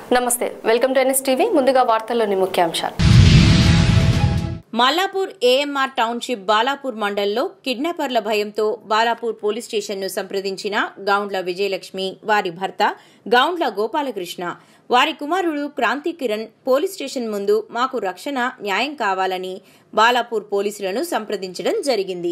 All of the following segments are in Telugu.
నమస్తే వెల్కమ్ టు ఎన్ఎస్ టీవీ ముందుగా వార్తల్లోని ముఖ్యాంశాలు మల్లాపూర్ ఏఎంఆర్ టౌన్షిప్ బాలాపూర్ మండల్లో కిడ్నాపర్ల భయంతో బాలాపూర్ పోలీస్ స్టేషన్ను సంప్రదించిన గౌండ్ల విజయలక్ష్మి వారి భర్త గౌండ్ల గోపాలకృష్ణ వారి కుమారుడు క్రాంతి కిరణ్ పోలీస్ స్టేషన్ ముందు మాకు రక్షణ న్యాయం కావాలని బాలాపూర్ పోలీసులను సంప్రదించడం జరిగింది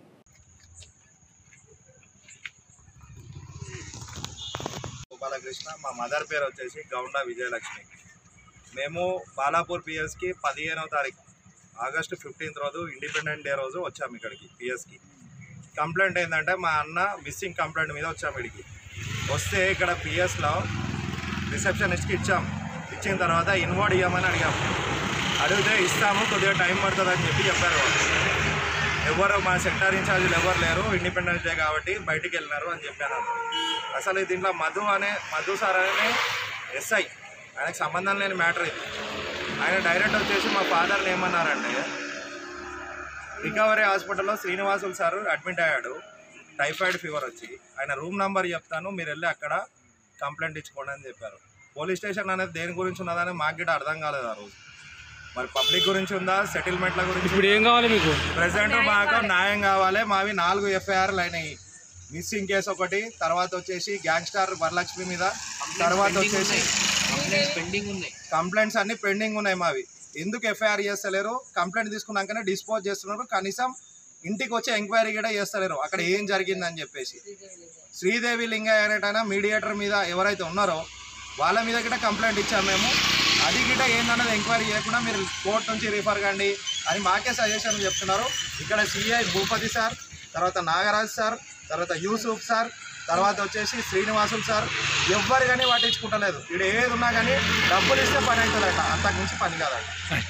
గోపాలకృష్ణ మా మదర్ పేరు వచ్చేసి గౌండ విజయలక్ష్మి మేము బాలాపూర్ పిఎస్కి పదిహేనవ తారీఖు ఆగస్టు ఫిఫ్టీన్త్ రోజు ఇండిపెండెంట్ డే రోజు వచ్చాము ఇక్కడికి పిఎస్కి కంప్లైంట్ ఏంటంటే మా అన్న మిస్సింగ్ కంప్లైంట్ మీద వచ్చాము ఇక్కడికి వస్తే ఇక్కడ పిఎస్లో రిసెప్షనిస్ట్కి ఇచ్చాం ఇచ్చిన తర్వాత ఇన్వార్డ్ ఇవ్వమని అడిగాము అడిగితే ఇస్తాము కొద్దిగా టైం పడుతుంది అని చెప్పి చెప్పారు వాళ్ళు ఎవరు మా సెక్టార్ ఇన్ఛార్జీలు ఎవరు లేరు ఇండిపెండెన్స్ డే కాబట్టి బయటికి వెళ్ళినారు అని చెప్పాను అసలు దీంట్లో మధు అనే మధు సార్ అనే ఎస్ఐ ఆయనకు సంబంధం లేని మ్యాటర్ ఇది ఆయన డైరెక్ట్ వచ్చేసి మా ఫాదర్ని ఏమన్నారంటే రికవరీ హాస్పిటల్లో శ్రీనివాసులు సార్ అడ్మిట్ అయ్యాడు టైఫాయిడ్ ఫీవర్ వచ్చి ఆయన రూమ్ నంబర్ చెప్తాను మీరు వెళ్ళి అక్కడ కంప్లైంట్ ఇచ్చుకోండి అని చెప్పారు పోలీస్ స్టేషన్ అనేది దేని గురించి ఉన్నదని మాకు గిట్ట అర్థం కాలేదు ఆ రోజు మరి పబ్లిక్ గురించి ఉందా సెటిల్మెంట్ల గురించి ఇప్పుడు ఏం కావాలి మీకు ప్రెసెంట్ మాకు న్యాయం కావాలి మావి నాలుగు ఎఫ్ఐఆర్లు అయినాయి మిస్సింగ్ కేసు ఒకటి తర్వాత వచ్చేసి గ్యాంగ్స్టార్ వరలక్ష్మి మీద తర్వాత వచ్చేసి కంప్లైంట్స్ అన్ని పెండింగ్ ఉన్నాయి మావి ఎందుకు ఎఫ్ఐఆర్ చేస్తలేరు కంప్లైంట్ తీసుకున్నాకనే డిస్పోజ్ చేస్తున్నారు కనీసం ఇంటికి వచ్చి ఎంక్వైరీ కూడా చేస్తలేరు అక్కడ ఏం జరిగిందని చెప్పేసి శ్రీదేవి లింగయ్య అనేటైనా మీడియేటర్ మీద ఎవరైతే ఉన్నారో వాళ్ళ మీద కూడా కంప్లైంట్ ఇచ్చాము మేము అది గిట్ట ఏందన్నది ఎంక్వైరీ చేయకుండా మీరు కోర్టు నుంచి రిఫర్ కండి అని మాకే సజెషన్ చెప్తున్నారు ఇక్కడ సిఐ భూపతి సార్ తర్వాత నాగరాజ్ సార్ తర్వాత యూసుఫ్ సార్ తర్వాత వచ్చేసి శ్రీనివాసులు సార్ ఎవ్వరు కానీ పట్టించుకుంటలేదు ఇక్కడ ఏది ఉన్నా కానీ డబ్బులు ఇస్తే పని అవుతుందట అంతకు మించి పని కాదట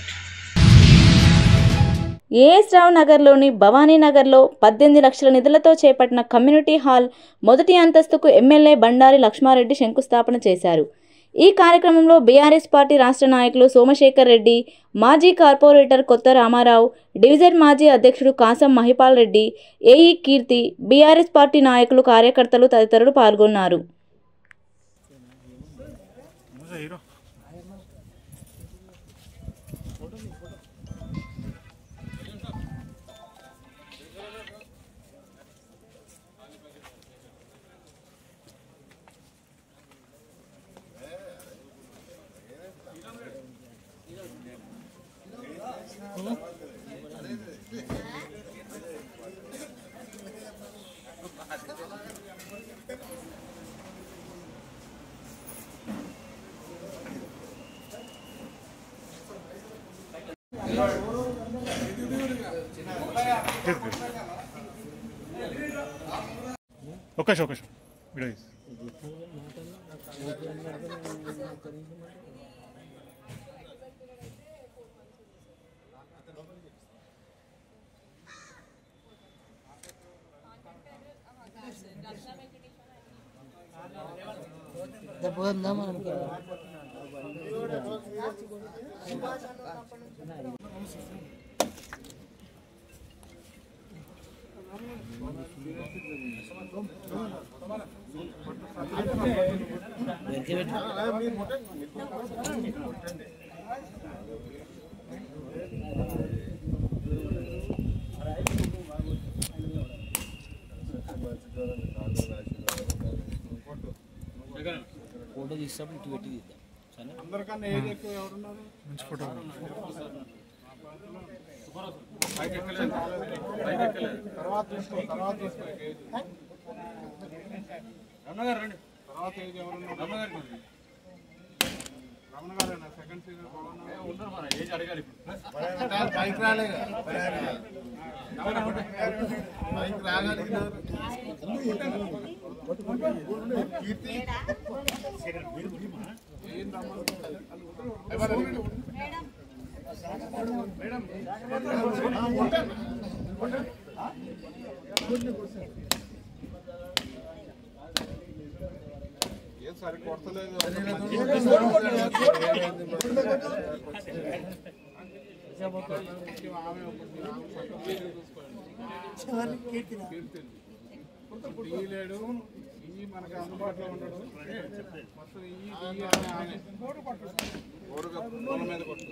ఏఎస్ రావు నగర్లోని భవానీ నగర్లో పద్దెనిమిది లక్షల నిధులతో చేపట్టిన కమ్యూనిటీ హాల్ మొదటి అంతస్తుకు ఎమ్మెల్యే బండారి లక్ష్మారెడ్డి శంకుస్థాపన చేశారు ఈ కార్యక్రమంలో బీఆర్ఎస్ పార్టీ రాష్ట్ర నాయకులు సోమశేఖర్ రెడ్డి మాజీ కార్పొరేటర్ కొత్త రామారావు డివిజన్ మాజీ అధ్యక్షుడు Kasam Mahipal Reddy AE Keerthi BRS party నాయకులు కార్యకర్తలు తదితరులు పాల్గొన్నారు ఒక్క నిమిషం, ఒక్క నిమిషం. వీడియో తీసి. మంచి ఫోటో ఈ లేడు ఈ మనకి అందుబాటులో ఉండడు మొత్తం ఈ ఈ ఆయన ఓరుగా పొలం మీద కొట్టు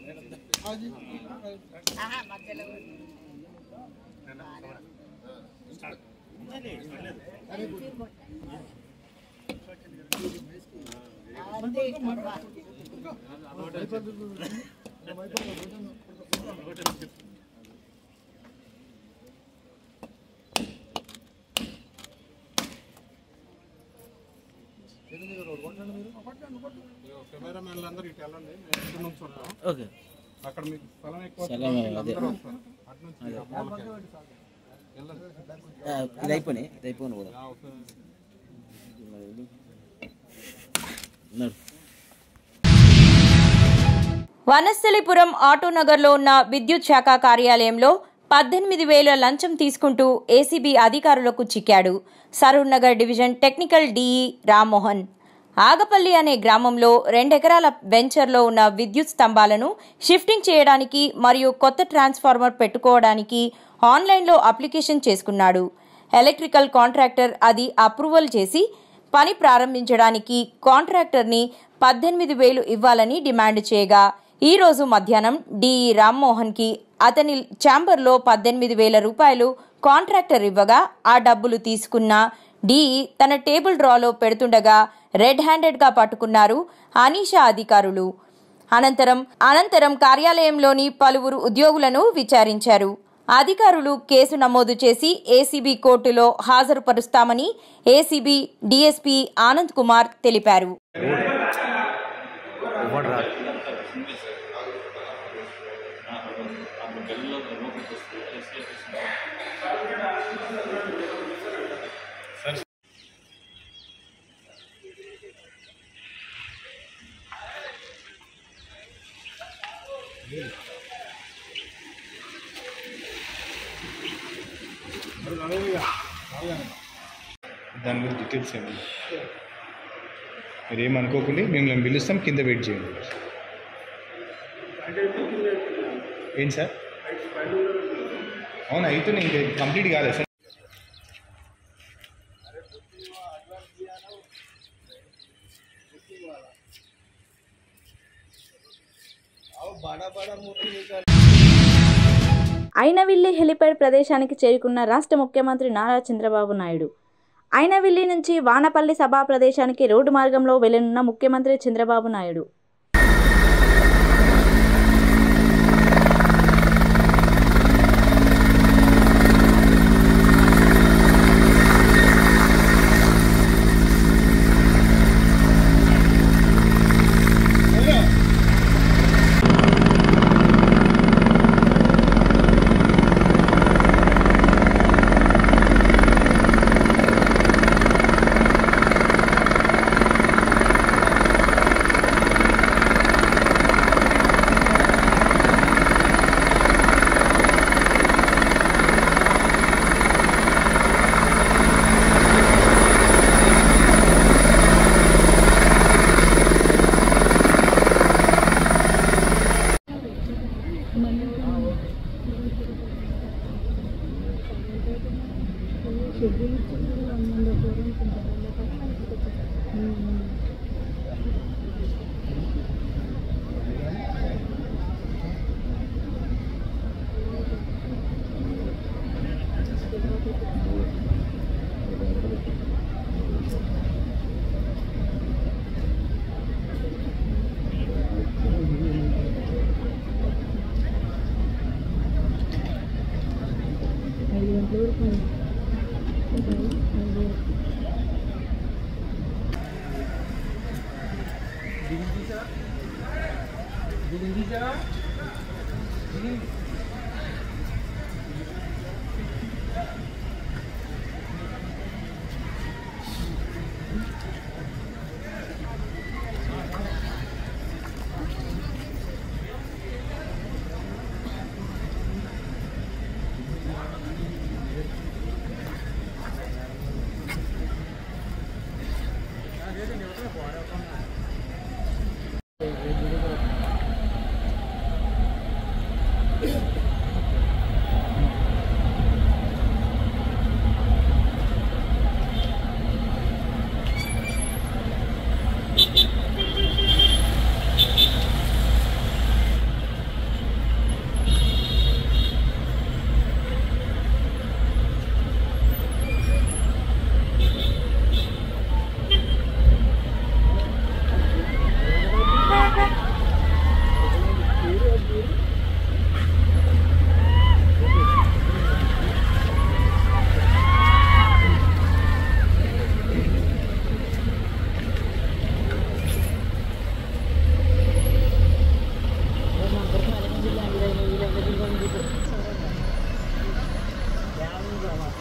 కెమెరామెన్లు అందరూ ఇటు వెళ్ళండి మేము ఇటు నుంచి ఉంటాం ఓకే అక్కడ మీకు స్థలం ఎక్కువ స్థలం అదే. అందరూ వస్తారు అటు నుంచి ఆ మూలకి వెళ్ళండి ఇది అయిపోయినాయి ఇది అయిపోయిన కూడా ఆ, ఓకే. ఉన్నాడు వనస్థలిపురం ఆటోనగర్లో ఉన్న విద్యుత్ శాఖ కార్యాలయంలో పద్దెనిమిది వేల లంచం తీసుకుంటూ ఏసీబీ అధికారులకు చిక్కాడు Saroor Nagar division technical DE Rammohan Agapalli అనే గ్రామంలో రెండెకరాల వెంచర్లో ఉన్న విద్యుత్ స్తంభాలను షిఫ్టింగ్ చేయడానికి మరియు కొత్త ట్రాన్స్ఫార్మర్ పెట్టుకోవడానికి ఆన్లైన్లో అప్లికేషన్ చేసుకున్నాడు ఎలక్ట్రికల్ కాంట్రాక్టర్ అది అప్రూవల్ చేసి పని ప్రారంభించడానికి కాంట్రాక్టర్ని పద్దెనిమిది వేలు ఇవ్వాలని డిమాండ్ చేయగా ఈ రోజు మధ్యాహ్నం డిఈ రామ్మోహన్కి అతని ఛాంబర్లో పద్దెనిమిది వేల రూపాయలు కాంట్రాక్టర్ ఇవ్వగా ఆ డబ్బులు తీసుకున్న డిఈ తన టేబుల్ డ్రాలో పెడుతుండగా రెడ్ హ్యాండెడ్గా పట్టుకున్నారు అనీషా అధికారులు అనంతరం అనంతరం కార్యాలయంలోని పలువురు ఉద్యోగులను విచారించారు అధికారులు కేసు నమోదు చేసి ఏసీబీ కోర్టులో హాజరుపరుస్తామని ఏసీబీ డీఎస్పీ ఆనంద్ కుమార్ తెలిపారు దాని గురించి డీటెయిల్స్ ఏమి మీరు ఏమనుకోకుండా మిమ్మల్ని పిలుస్తాం కింద వెయిట్ చేయండి ఏంటి సార్ అవును అయితే ఇంకా కంప్లీట్ కాలేదు సార్ అయినవిల్లి హెలిప్యాడ్ ప్రదేశానికి చేరుకున్న రాష్ట్ర ముఖ్యమంత్రి నారా చంద్రబాబు నాయుడు అయినవిల్లి నుంచి వానపల్లి సభా ప్రదేశానికి రోడ్డు మార్గంలో వెళ్లనున్న ముఖ్యమంత్రి చంద్రబాబు నాయుడు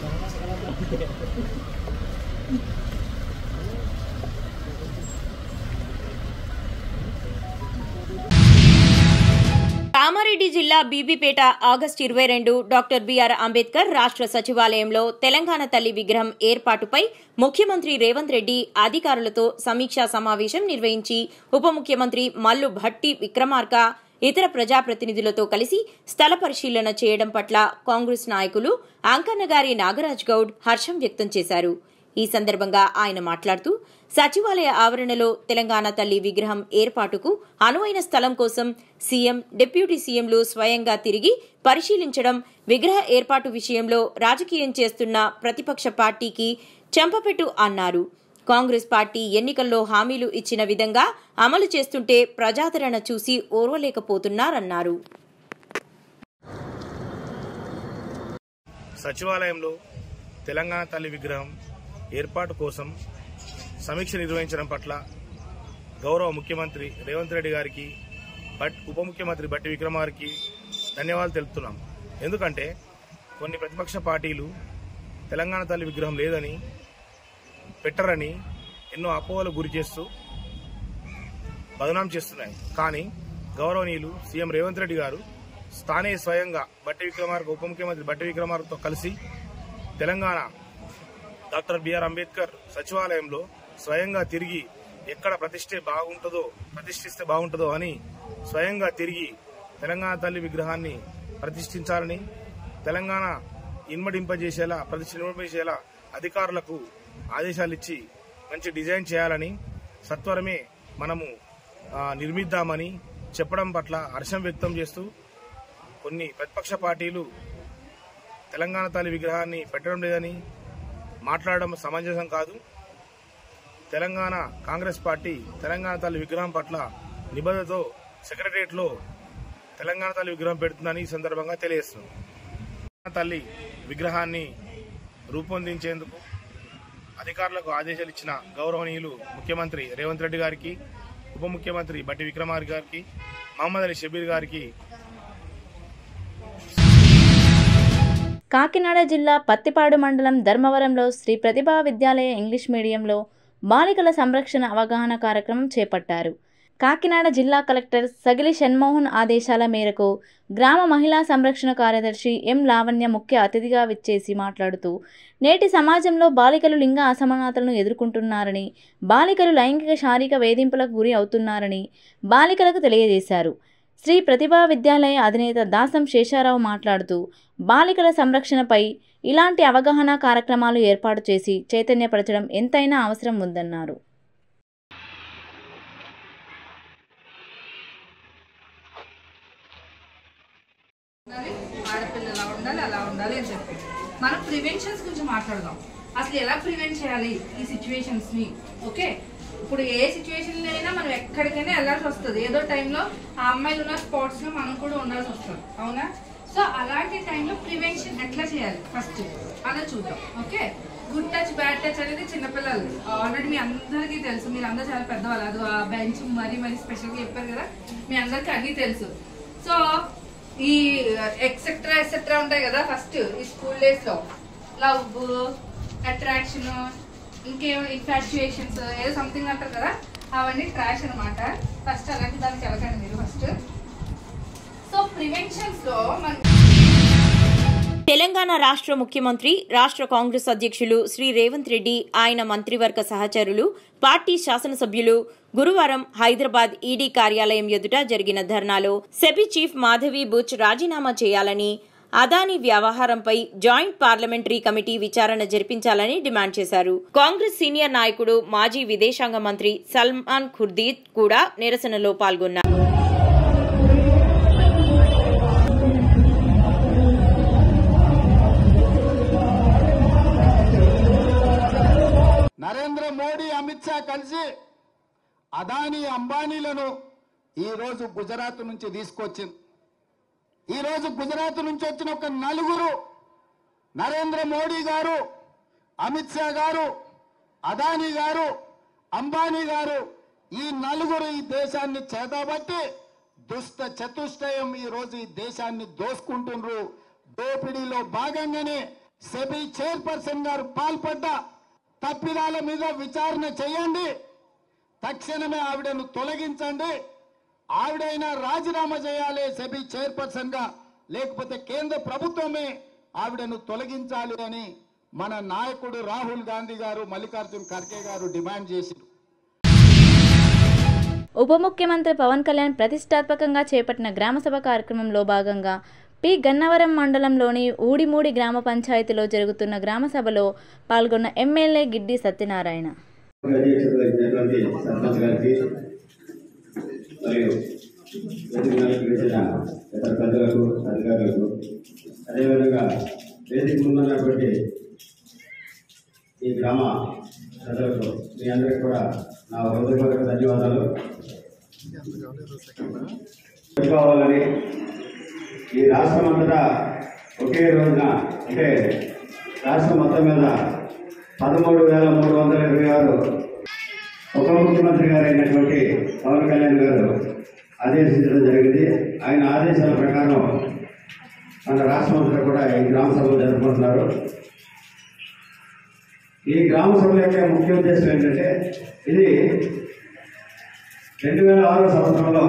కామారెడ్డి జిల్లా బీబీపేట ఆగస్టు ఇరవై రెండు డాక్టర్ బిఆర్ అంబేద్కర్ రాష్ట్ర సచివాలయంలో తెలంగాణ తల్లి విగ్రహం ఏర్పాటుపై ముఖ్యమంత్రి రేవంత్ రెడ్డి అధికారులతో సమీక్షా సమావేశం నిర్వహించి ఉప ముఖ్యమంత్రి మల్లు భట్టి విక్రమార్క ఇతర ప్రజాప్రతినిధులతో కలిసి స్థల పరిశీలన చేయడం పట్ల కాంగ్రెస్ నాయకులు అంకన్నగారి నాగరాజ్ గౌడ్ హర్షం వ్యక్తం చేశారు ఈ సందర్భంగా ఆయన మాట్లాడుతూ సచివాలయ ఆవరణలో తెలంగాణ తల్లి విగ్రహం ఏర్పాటుకు అనువైన స్థలం కోసం సీఎం డిప్యూటీ సీఎంలు స్వయంగా తిరిగి పరిశీలించడం విగ్రహ ఏర్పాటు విషయంలో రాజకీయం చేస్తున్న ప్రతిపక్ష పార్టీకి చెంపపెట్టు అన్నారు కాంగ్రెస్ పార్టీ ఎన్నికల్లో హామీలు ఇచ్చిన విధంగా అమలు చేస్తుంటే ప్రజాదరణ చూసి ఓర్వలేకపోతున్నారన్నారు సచివాలయంలో తెలంగాణ తల్లి విగ్రహం ఏర్పాటు కోసం సమీక్ష నిర్వహించడం పట్ల గౌరవ ముఖ్యమంత్రి రేవంత్ రెడ్డి గారికి బట్ ఉప ముఖ్యమంత్రి బట్టి విక్రమార్కి ధన్యవాదాలు తెలుపుతున్నాం ఎందుకంటే కొన్ని ప్రతిపక్ష పార్టీలు తెలంగాణ తల్లి విగ్రహం లేదని పెట్టరని ఎన్నో అపోహలు గురి చేస్తూ బదనాం చేస్తున్నాయి కానీ గౌరవనీయులు సీఎం రేవంత్ రెడ్డి గారు స్థానే స్వయంగా బట్టి విక్రమార్క ఉప ముఖ్యమంత్రి బట్టి విక్రమార్కతో కలిసి తెలంగాణ డాక్టర్ బిఆర్ అంబేద్కర్ సచివాలయంలో స్వయంగా తిరిగి ఎక్కడ ప్రతిష్ఠే బాగుంటుందో ప్రతిష్ఠిస్తే బాగుంటుందో అని స్వయంగా తిరిగి తెలంగాణ తల్లి విగ్రహాన్ని ప్రతిష్ఠించాలని తెలంగాణ ఇన్మడింపజేసేలా ప్రతిష్ఠింపజేసేలా అధికారులకు ఆదేశాలు ఇచ్చి మంచి డిజైన్ చేయాలని సత్వరమే మనము ఆ, నిర్మిద్దామని చెప్పడం పట్ల హర్షం వ్యక్తం చేస్తూ కొన్ని ప్రతిపక్ష పార్టీలు తెలంగాణ తల్లి విగ్రహాన్ని పెట్టడం లేదని మాట్లాడడం సమంజసం కాదు తెలంగాణ కాంగ్రెస్ పార్టీ తెలంగాణ తల్లి విగ్రహం పట్ల నిబద్ధతతో సెక్రటరియట్లో తెలంగాణ తల్లి విగ్రహం పెడుతుందని ఈ సందర్భంగా తెలియజేస్తుంది తెలంగాణ తల్లి విగ్రహాన్ని రూపొందించేందుకు అధికారులకు ఆదేశాలు ఇచ్చిన గౌరవనీయులు ముఖ్యమంత్రి రేవంత్ రెడ్డి గారికి ఉప ముఖ్యమంత్రి బట్టి విక్రమార్క గారికి మహమ్మద్ అలీ షబీర్ గారికి కాకినాడ జిల్లా పత్తిపాడు మండలం ధర్మవరంలో శ్రీ ప్రతిభా విద్యాలయ ఇంగ్లీష్ మీడియంలో బాలికల సంరక్షణ అవగాహన కార్యక్రమం చేపట్టారు కాకినాడ జిల్లా కలెక్టర్ సగిలి షణ్మోహన్ ఆదేశాల మేరకు గ్రామ మహిళా సంరక్షణ కార్యదర్శి ఎం లావణ్య ముఖ్య అతిథిగా విచ్చేసి మాట్లాడుతూ నేటి సమాజంలో బాలికలు లింగ అసమానతలను ఎదుర్కొంటున్నారని బాలికలు లైంగిక శారీరక వేధింపులకు గురి అవుతున్నారని బాలికలకు తెలియజేశారు శ్రీ ప్రతిభా విద్యాలయ అధినేత దాసం శేషారావు మాట్లాడుతూ బాలికల సంరక్షణపై ఇలాంటి అవగాహన కార్యక్రమాలు ఏర్పాటు చేసి చైతన్యపరచడం ఎంతైనా అవసరం ఉందన్నారు ఉండాలి ఆడపిల్ల ఎలా ఉండాలి అలా ఉండాలి అని చెప్పి మనం ప్రివెన్షన్స్ గురించి మాట్లాడదాం అసలు ఎలా ప్రివెంట్ చేయాలి ఈ సిచ్యువేషన్స్ ని ఓకే ఇప్పుడు ఏ సిచ్యువేషన్ అయినా మనం ఎక్కడికైనా వెళ్ళాల్సి వస్తుంది ఏదో టైంలో ఆ అమ్మాయిలు ఉన్న స్పాట్స్ లో మనం కూడా ఉండాల్సి వస్తుంది అవునా సో అలాంటి టైంలో ప్రివెన్షన్ ఎట్లా చేయాలి ఫస్ట్ అలా చూద్దాం okay good touch bad touch అనేది చిన్నపిల్లలు ఆల్రెడీ మీ అందరికీ తెలుసు మీరు అందరూ చాలా పెద్దవాళ్ళు అది ఆ బెంచ్ మరీ మరీ స్పెషల్గా చెప్పారు కదా మీ అందరికీ అన్నీ తెలుసు సో ఈ ఎక్సెట్రా ఎక్సెట్రా ఉంటాయి కదా ఫస్ట్ ఈ స్కూల్ డేస్ లో లవ్ అట్రాక్షన్ ఇంకేమో ఇన్ఫాచ్యుయేషన్స్ ఏదో సంథింగ్ అంటారు కదా అవన్నీ ట్రాష్ అన్నమాట ఫస్ట్ అలాంటి దానికి వెళ్ళకండి మీరు ఫస్ట్ సో ప్రివెన్షన్స్ లో మన తెలంగాణ రాష్ట్ర ముఖ్యమంత్రి రాష్ట్ర కాంగ్రెస్ అధ్యక్షులు శ్రీ రేవంత్ రెడ్డి ఆయన మంత్రివర్గ సహచరులు పార్టీ శాసనసభ్యులు గురువారం హైదరాబాద్ ఈడీ కార్యాలయం ఎదుట జరిగిన ధర్నాలో సెబీ చీఫ్ మాధవి బుచ్ రాజీనామా చేయాలని అదానీ వ్యవహారంపై జాయింట్ పార్లమెంటరీ కమిటీ విచారణ జరిపించాలని డిమాండ్ చేశారు కాంగ్రెస్ సీనియర్ నాయకుడు మాజీ విదేశాంగ మంత్రి సల్మాన్ ఖుర్దీద్ కూడా నిరసనలో పాల్గొన్నారు నరేంద్ర మోడీ అమిత్ షా కలిసి అదానీ అంబానీలను ఈరోజు గుజరాత్ నుంచి తీసుకొచ్చింది ఈరోజు గుజరాత్ నుంచి వచ్చిన ఒక నలుగురు నరేంద్ర మోడీ గారు అమిత్ షా గారు అదానీ గారు అంబానీ గారు ఈ నలుగురు ఈ దేశాన్ని చేతబట్టి దుష్ట చతుష్టయం ఈ రోజు ఈ దేశాన్ని దోసుకుంటుండ్రు దోపిడీలో భాగంగానే సెబీ చైర్పర్సన్ గారు పాల్పడ్డ తప్పిదాల మీద విచారణ చేయండి తక్షణమే ఆవిడను తొలగించండి ఆవిడైనా రాజీనామా చేయాలి సెబీ చైర్పర్సన్ గా లేకపోతే కేంద్ర ప్రభుత్వమే ఆవిడను తొలగించాలి అని మన నాయకుడు రాహుల్ గాంధీ గారు మల్లికార్జున్ ఖర్గే గారు డిమాండ్ చేశారు ఉప ముఖ్యమంత్రి పవన్ కళ్యాణ్ ప్రతిష్టాత్మకంగా చేపట్టిన గ్రామసభ కార్యక్రమంలో భాగంగా పి గన్నవరం మండలంలోని ఊడిమూడి గ్రామ పంచాయతీలో జరుగుతున్న గ్రామసభలో పాల్గొన్న ఎమ్మెల్యే గిడ్డి సత్యనారాయణ అధ్యక్షత వహించినటువంటి సర్పంచ్ గారికి మరియు వేదిక మీద పిలిచిన ఇతర పెద్దలకు అధికారులకు అదేవిధంగా వేదిక ముందున్నటువంటి ఈ గ్రామ ప్రజలకు మీ అందరికీ కూడా నా హృదయపూర్వక ధన్యవాదాలు చెప్పుకోవాలని ఈ రాష్ట్రం అంతటా ఒకే రోజున అంటే రాష్ట్రం మొత్తం మీద పదమూడు వేల మూడు వందల ఇరవై ఆరు ఉప ముఖ్యమంత్రి గారు అయినటువంటి పవన్ కళ్యాణ్ గారు ఆదేశించడం జరిగింది ఆయన ఆదేశాల ప్రకారం మన రాష్ట్రం అంతా కూడా ఈ గ్రామ సభలు జరుపుకుంటున్నారు ఈ గ్రామ సభల యొక్క ముఖ్య ఉద్దేశం ఏంటంటే ఇది రెండు వేల ఆరో సంవత్సరంలో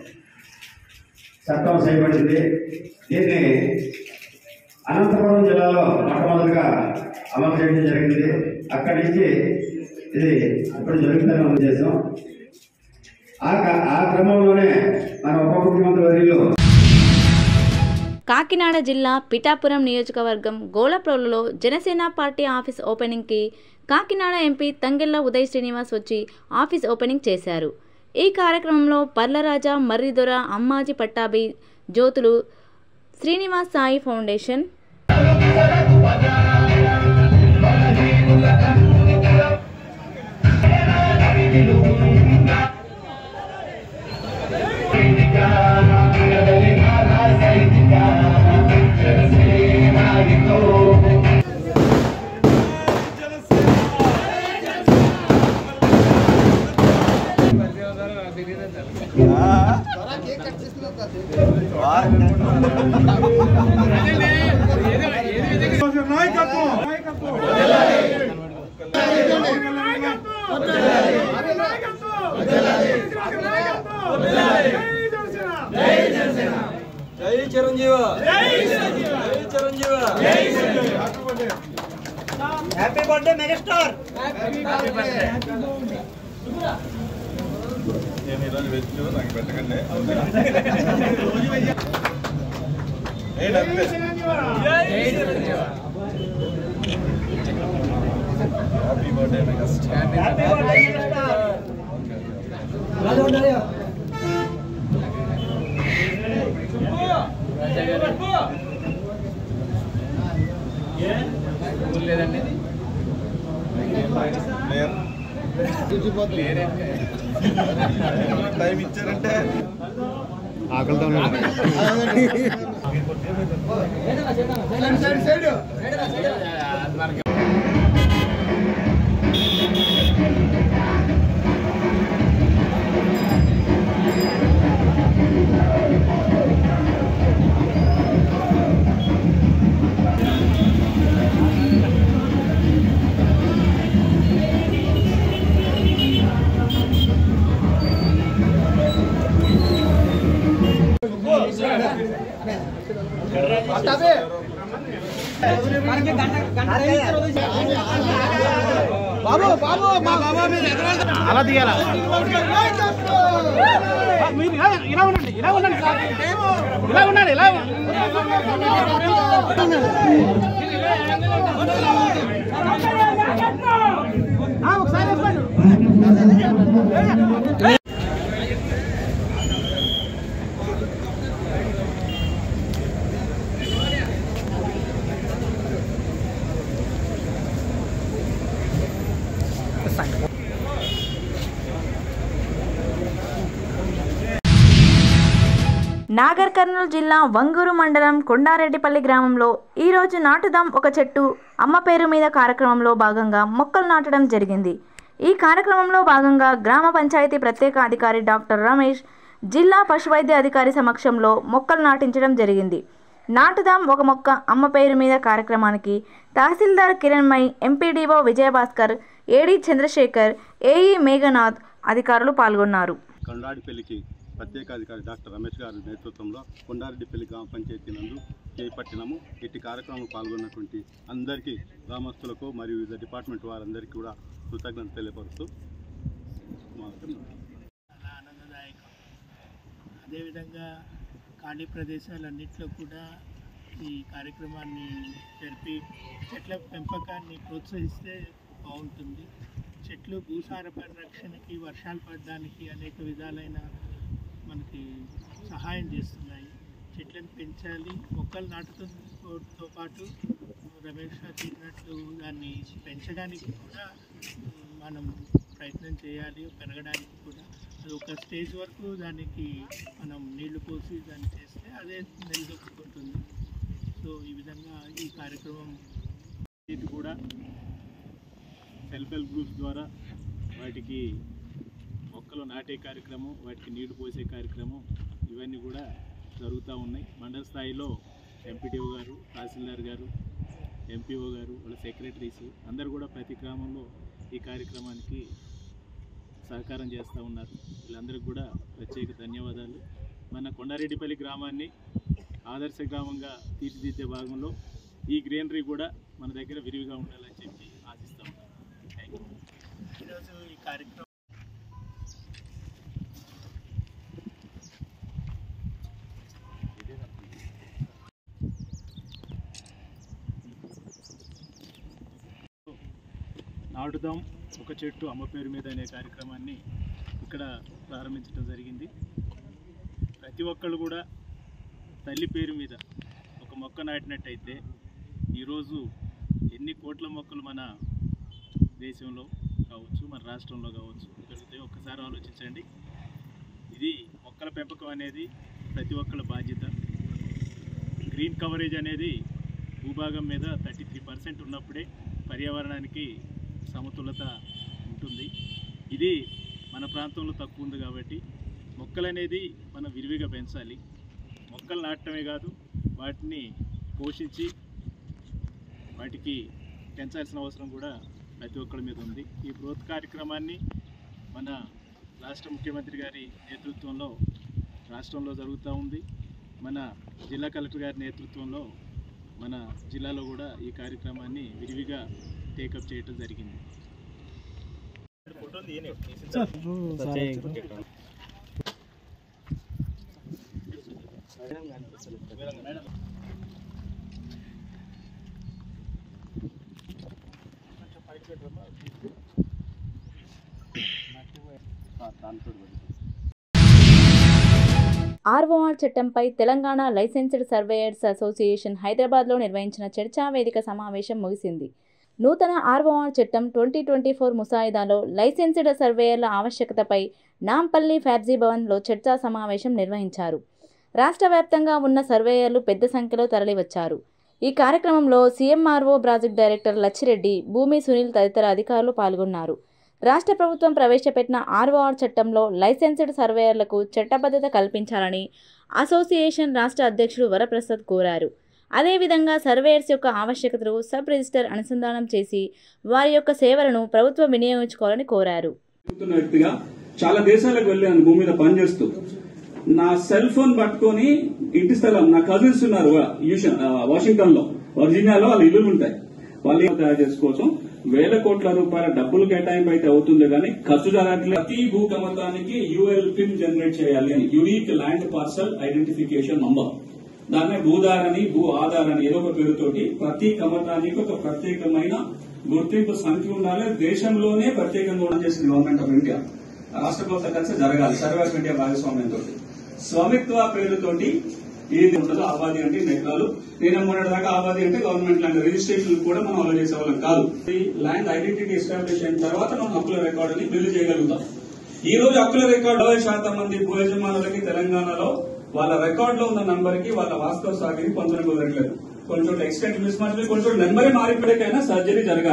చట్టం చేయబడింది దీన్ని అనంతపురం జిల్లాలో మొట్టమొదటిగా అమలు చేయడం జరిగింది అక్కడి నుంచి ఇది ఇప్పుడు జరుగుతున్న ఉద్దేశం ఆ క- ఆ క్రమంలోనే మన ఉప ముఖ్యమంత్రి వర్యులు కాకినాడ జిల్లా పిఠాపురం నియోజకవర్గం గోలప్రోలులో జనసేన పార్టీ ఆఫీస్ ఓపెనింగ్కి కాకినాడ ఎంపీ తంగెళ్ల ఉదయ్ శ్రీనివాస్ వచ్చి ఆఫీస్ ఓపెనింగ్ చేశారు ఈ కార్యక్రమంలో పర్లరాజా మర్రిదొర అమ్మాజీ పట్టాభి జ్యోతులు శ్రీనివాస్ సాయి ఫౌండేషన్ జై చిరంజీవ జై Chiranjeevi happy birthday megastar happy birthday నేను ఈరోజు వెజ్ నాకు పెట్టకండి ఏ డబ్బే happy birthday megastar happy birthday megastar లేదండి టైం ఇచ్చారంటే ఆకలితో బాబు బాబు మా బాబా మీద అలా దిగాల మీరు ఇలా ఇలా ఉండండి ఇలా ఉండండి సార్. ఇలా ఉండండి ఇలా ఆ, ఒకసారి వేసుకోండి. నాగర్ కర్నూలు జిల్లా వంగూరు మండలం కొండారెడ్డిపల్లి గ్రామంలో ఈరోజు నాటుదాం ఒక చెట్టు అమ్మ పేరు మీద కార్యక్రమంలో భాగంగా మొక్కలు నాటడం జరిగింది ఈ కార్యక్రమంలో భాగంగా గ్రామ పంచాయతీ ప్రత్యేక అధికారి డాక్టర్ రమేష్ జిల్లా పశువైద్య అధికారి సమక్షంలో మొక్కలు నాటించడం జరిగింది నాటుదాం ఒక మొక్క అమ్మ పేరు మీద కార్యక్రమానికి తహసీల్దార్ Kiranmayi MPDO Vijayabhaskar AD Chandrashekar AE Meghanath అధికారులు పాల్గొన్నారు కొండాడిపల్లికి ప్రత్యేకాధికారి డాక్టర్ రమేష్ గారి నేతృత్వంలో కొండారెడ్డిపల్లి గ్రామ పంచాయతీ నందు చేపట్టినాము ఇట్టి కార్యక్రమంలో పాల్గొన్నటువంటి అందరికీ గ్రామస్తులకు మరియు వివిధ డిపార్ట్మెంట్ వారందరికీ కూడా కృతజ్ఞతలు తెలియపరుస్తూ చాలా ఆనందదాయకం అదేవిధంగా ఖాళీ ప్రదేశాలన్నింటిలో కూడా ఈ కార్యక్రమాన్ని జరిపి చెట్ల పెంపకాన్ని ప్రోత్సహిస్తే బాగుంటుంది చెట్లు భూసార పరిరక్షణకి వర్షాలు పడడానికి అనేక విధాలైన మనకి సహాయం చేస్తున్నాయి చెట్లను పెంచాలి మొక్కలు నాటుతో పాటు రమేష్ గారు చెప్పినట్లు దాన్ని పెంచడానికి కూడా మనం ప్రయత్నం చేయాలి పెరగడానికి కూడా అది ఒక స్టేజ్ వరకు దానికి మనం నీళ్లు పోసి దాన్ని చేస్తే అదే నిలదొక్కుంటుంది సో ఈ విధంగా ఈ కార్యక్రమం ఇది కూడా సెల్ఫ్ హెల్ప్ గ్రూప్స్ ద్వారా వాటికి మొక్కలు నాటే కార్యక్రమం వాటికి నీళ్లు పోసే కార్యక్రమం ఇవన్నీ కూడా జరుగుతూ ఉన్నాయి మండల స్థాయిలో ఎంపీటీఓ గారు తహసీల్దార్ గారు ఎంపీఓ గారు వాళ్ళ సెక్రటరీస్ అందరూ కూడా ప్రతి గ్రామంలో ఈ కార్యక్రమానికి సహకారం చేస్తూ ఉన్నారు వీళ్ళందరికీ కూడా ప్రత్యేక ధన్యవాదాలు మన కొండారెడ్డిపల్లి గ్రామాన్ని ఆదర్శ గ్రామంగా తీర్చిదిద్దే భాగంలో ఈ గ్రీనరీ కూడా మన దగ్గర విరివిగా ఉండాలని చెప్పి ఆశిస్తూ ఉన్నాను థ్యాంక్ యూ ఈరోజు ఈ కార్యక్రమం నాటుదాం ఒక చెట్టు అమ్మ పేరు మీద అనే కార్యక్రమాన్ని ఇక్కడ ప్రారంభించడం జరిగింది ప్రతి ఒక్కళ్ళు కూడా తల్లి పేరు మీద ఒక మొక్క నాటినట్టయితే ఈరోజు ఎన్ని కోట్ల మొక్కలు మన దేశంలో కావచ్చు మన రాష్ట్రంలో కావచ్చు పెరుగుతాయి ఒక్కసారి ఆలోచించండి ఇది మొక్కల పెంపకం అనేది ప్రతి ఒక్కళ్ళ బాధ్యత గ్రీన్ కవరేజ్ అనేది భూభాగం మీద థర్టీ త్రీ పర్సెంట్ ఉన్నప్పుడే పర్యావరణానికి సమతులత ఉంటుంది ఇది మన ప్రాంతంలో తక్కువ ఉంది కాబట్టి మొక్కలు అనేది మనం విరివిగా పెంచాలి మొక్కలు నాటడమే కాదు వాటిని పోషించి వాటికి పెంచాల్సిన అవసరం కూడా ప్రతి ఒక్కరి మీద ఉంది ఈ బృహత్ కార్యక్రమాన్ని మన రాష్ట్ర ముఖ్యమంత్రి గారి నేతృత్వంలో రాష్ట్రంలో జరుగుతూ ఉంది మన జిల్లా కలెక్టర్ గారి నేతృత్వంలో మన జిల్లాలో కూడా ఈ కార్యక్రమాన్ని విరివిగా టేకప్ చేయడం జరిగింది ఆర్ఓఆర్ చట్టంపై తెలంగాణ లైసెన్స్డ్ సర్వేయర్స్ అసోసియేషన్ హైదరాబాద్లో నిర్వహించిన చర్చా వేదిక సమావేశం ముగిసింది నూతన ఆర్ఓఆర్ చట్టం ట్వంటీ ట్వంటీ ఫోర్ ముసాయిదాలో లైసెన్స్డ్ సర్వేయర్ల ఆవశ్యకతపై నాంపల్లి ఫ్యాబ్జీ భవన్లో చర్చా సమావేశం నిర్వహించారు రాష్ట్ర వ్యాప్తంగా ఉన్న సర్వేయర్లు పెద్ద సంఖ్యలో తరలివచ్చారు ఈ కార్యక్రమంలో సీఎంఆర్ఓ ప్రాజెక్ట్ డైరెక్టర్ లచ్చిరెడ్డి భూమి సునీల్ తదితర అధికారులు పాల్గొన్నారు రాష్ట్ర ప్రభుత్వం ప్రవేశపెట్టిన ఆర్ఓఆర్ చట్టంలో లైసెన్స్డ్ సర్వేయర్లకు చట్టబద్ధత కల్పించాలని అసోసియేషన్ రాష్ట్ర అధ్యక్షుడు వరప్రసాద్ కోరారు అదేవిధంగా సర్వేయర్స్ యొక్క ఆవశ్యకతలు సబ్ రిజిస్టర్ అనుసంధానం చేసి వారి యొక్క సేవలను ప్రభుత్వం వినియోగించుకోవాలని కోరారు చెప్తున్న వ్యక్తిగా చాలా దేశాలకు వెళ్ళాను భూమి మీద పనిచేస్తూ నా సెల్ ఫోన్ పట్టుకొని ఇంటి స్థలం నా కజిన్స్ ఉన్నారు వాషింగ్టన్ లో వర్జీనియాలో వాళ్ళ ఇల్లులు ఉంటాయి వాళ్ళు ఏం తయారు చేసుకోవచ్చు వేల కోట్ల రూపాయల డబ్బులు కేటాయింపు అయితే అవుతుంది కానీ ఖర్చు జరగట్లేదు ప్రతి భూ కమతానికి యూఎల్ పిన్ జనరేట్ చేయాలి అని unique land parcel identification number దాన్నే భూధారని భూ ఆధారని ఏదో ఒక పేరుతోటి ప్రతి కమతానికి ఒక ప్రత్యేకమైన గుర్తింపు సంఖ్య ఉండాలి దేశంలోనే ప్రత్యేకంగా ఉండడం చేసింది గవర్నమెంట్ ఆఫ్ ఇండియా రాష్ట్ర ప్రభుత్వం కలిసి జరగాలి సర్వే ఆఫ్ ఇండియా భాగస్వామ్యంతో స్వామిత్వ పేరుతోటి ఏది ఉంటుందో ఆబాది అంటే ఇన్ని ఎకరాలు నేను మొన్నటి దాకా ఆబాది అంటే గవర్నమెంట్ ల్యాండ్ రిజిస్ట్రేషన్ కూడా మనం అమలు చేసేవాళ్ళం కాదు ఈ ల్యాండ్ ఐడెంటిటీ ఎస్టాబ్లిష్ అయిన తర్వాత మనం హక్కుల రికార్డుని బిల్లు చేయగలుగుతాం ఈ రోజు హక్కుల రికార్డు అరవై శాతం మంది భూ యజమానులకి తెలంగాణలో వాళ్ళ రికార్డ్ లో ఉన్న నంబర్ కి వాళ్ళ వాస్తవ సాగిని పొందడం కుదరట్లేదు కొన్ని చోట్ల ఎక్స్టెంట్ మిస్ మ్యాచ్ కొన్ని చోట్ల నెంబరే మారిపోయేకైనా సర్జరీ జరగాలి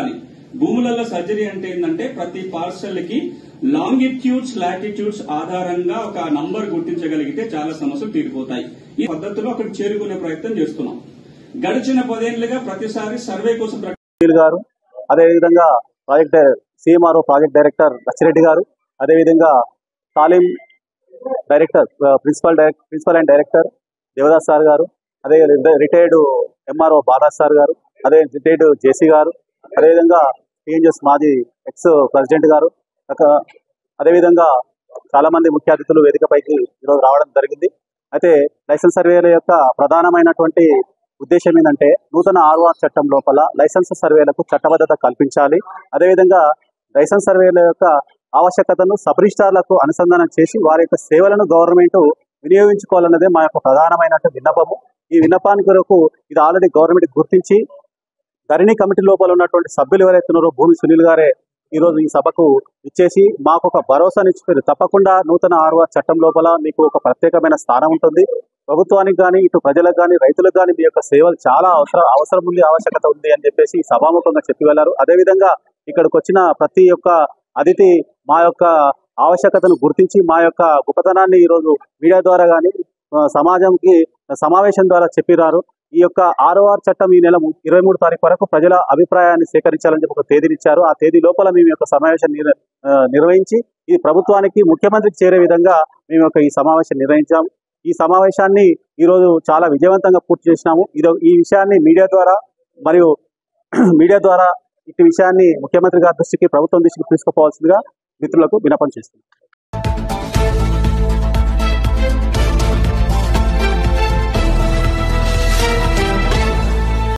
భూములలో సర్జరీ అంటే ఏంటంటే ప్రతి పార్సల్ కి లాంగిట్యూడ్స్ లాటిట్యూడ్స్ ఆధారంగా ఒక నంబర్ గుర్తించగలిగితే చాలా సమస్యలు తీరిపోతాయి ఈ పద్ధతిలో అక్కడ చేరుకునే ప్రయత్నం చేస్తున్నాం గడిచిన పదేళ్లుగా ప్రతిసారి సర్వే కోసం ప్ర- సునీల్ గారు అదేవిధంగా project CMRO project director Lachireddy garu అదేవిధంగా తాలీం director principal direct principal and director Devadas sir garu అదే రిటైర్డ్ ఎంఆర్ఓ బాదాస్ సార్ గారు అదే రిటైర్డ్ జేసీ గారు అదేవిధంగా టీఎన్జెస్ మాజీ ఎక్స్ ప్రెసిడెంట్ గారు ఒక- అదేవిధంగా చాలా మంది ముఖ్య అతిథులు వేదికపైకి ఈరోజు రావడం జరిగింది అయితే లైసెన్స్ సర్వేల యొక్క ప్రధానమైనటువంటి ఉద్దేశం ఏంటంటే నూతన ఆర్వార్ చట్టం లోపల లైసెన్స్ సర్వేలకు చట్టబద్ధత కల్పించాలి అదేవిధంగా లైసెన్స్ సర్వేల యొక్క ఆవశ్యకతను సబ్ రిజిస్టార్లకు అనుసంధానం చేసి వారి యొక్క సేవలను గవర్నమెంట్ వినియోగించుకోవాలన్నదే మా యొక్క ప్రధానమైనటువంటి విన్నపము ఈ విన్నపానికి కొరకు ఇది ఆల్రెడీ గవర్నమెంట్ గుర్తించి ధరణి కమిటీ లోపల ఉన్నటువంటి సభ్యులు ఎవరైతే ఉన్నారో భూమి సునీల్ గారే ఈ రోజు ఈ సభకు ఇచ్చేసి మాకు ఒక భరోసానిచ్చిపోయారు తప్పకుండా నూతన ఆర్వార్ చట్టం లోపల మీకు ఒక ప్రత్యేకమైన స్థానం ఉంటుంది ప్రభుత్వానికి కానీ ఇటు ప్రజలకు కానీ రైతులకు కానీ మీ యొక్క సేవలు చాలా అవసరం అవసరం ఉంది ఆవశ్యకత ఉంది అని చెప్పేసి ఈ సభాముఖంగా చెప్పి వెళ్ళారు అదేవిధంగా ఇక్కడికి వచ్చిన ప్రతి ఒక్క అతిథి మా యొక్క ఆవశ్యకతను గుర్తించి మా యొక్క గొప్పతనాన్ని ఈరోజు మీడియా ద్వారా కానీ సమాజంకి సమావేశం ద్వారా చెప్పిరారు ఈ యొక్క ఆర్ఓఆర్ చట్టం ఈ నెల ఇరవై మూడు తారీఖు వరకు ప్రజల అభిప్రాయాన్ని సేకరించాలని చెప్పి ఒక తేదీనిచ్చారు ఆ తేదీ లోపల మేము యొక్క సమావేశం నిర్- ఆ, నిర్వహించి ఈ ప్రభుత్వానికి ముఖ్యమంత్రికి చేరే విధంగా మేము యొక్క ఈ సమావేశం నిర్వహించాము ఈ సమావేశాన్ని ఈ రోజు చాలా విజయవంతంగా పూర్తి చేసినాము ఇది ఈ విషయాన్ని మీడియా ద్వారా మరియు మీడియా ద్వారా ఇటు విషయాన్ని ముఖ్యమంత్రి గారి దృష్టికి ప్రభుత్వం దృష్టికి తీసుకుపోవాల్సిందిగా మిత్రులకు వినపం చేస్తున్నాం